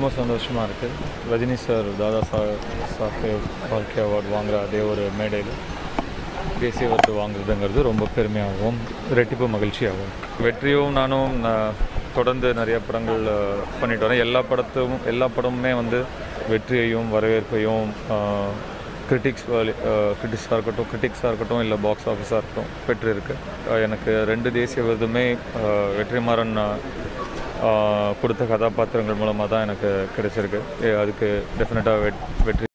ரொம்ப சந்தோஷமாக இருக்குது ரஜினி சார் தாதா சா சாஹேப் பால்கே அவார்டு வாங்குற அதே ஒரு மேடையில் தேசிய விருது வாங்குறதுங்கிறது ரொம்ப பெருமையாகவும் ரெட்டிப்பு மகிழ்ச்சியாகவும் வெற்றியும் நானும் நான் தொடர்ந்து நிறைய படங்கள் அஹ், பண்ணிட்டு வரேன் எல்லா படத்தும் எல்லா படமுமே வந்து வெற்றியையும் வரவேற்பையும் கிரிட்டிக்ஸ் கிரிட்டிக்ஸாக இருக்கட்டும் கிரிட்டிக்ஸாக இருக்கட்டும் இல்லை பாக்ஸ் ஆஃபீஸாக இருக்கட்டும் பெற்றிருக்கு அஹ், எனக்கு ரெண்டு தேசிய விருதுமே அஹ், வெற்றிமாறன் அஹ், ஆஹ் கொடுத்த கதாபாத்திரங்கள் மூலமாக தான் எனக்கு கிடைச்சிருக்கு ஏ, அதுக்கு டெஃபினட்டாக வெற்றி